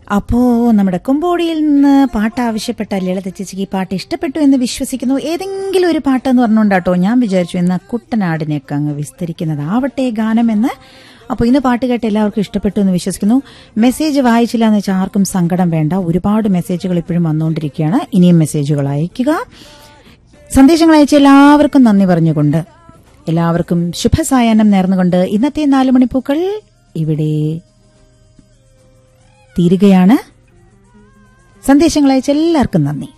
അപ്പോ നമ്മുടെ കൊമ്പോടിയിൽ നിന്ന് പാട്ട് ആവശ്യപ്പെട്ട ലളിത ചേച്ചിക്ക് ഈ പാട്ട് ഇഷ്ടപ്പെട്ടു എന്ന് വിശ്വസിക്കുന്നു ഏതെങ്കിലും ഒരു പാട്ട് എന്ന് പറഞ്ഞുകൊണ്ടാട്ടോ ഞാൻ വിചാരിച്ചു ഇന്ന് കുട്ടനാടിനെയൊക്കെ അങ്ങ് വിസ്തരിക്കുന്നതാവട്ടെ ഗാനമെന്ന് അപ്പോൾ ഇന്ന് പാട്ട് കേട്ട് എല്ലാവർക്കും ഇഷ്ടപ്പെട്ടു എന്ന് വിശ്വസിക്കുന്നു മെസ്സേജ് വായിച്ചില്ല എന്ന് വെച്ചാൽ ആർക്കും സങ്കടം വേണ്ട ഒരുപാട് മെസ്സേജുകൾ ഇപ്പോഴും വന്നുകൊണ്ടിരിക്കുകയാണ് ഇനിയും മെസ്സേജുകൾ അയക്കുക സന്ദേശങ്ങൾ അയച്ച എല്ലാവർക്കും നന്ദി പറഞ്ഞുകൊണ്ട് എല്ലാവർക്കും ശുഭസായാഹ്നം നേർന്നുകൊണ്ട് ഇന്നത്തെ നാല് മണിപ്പൂക്കൾ ഇവിടെ തീരുകയാണ് സന്ദേശങ്ങൾ അയച്ച എല്ലാവർക്കും നന്ദി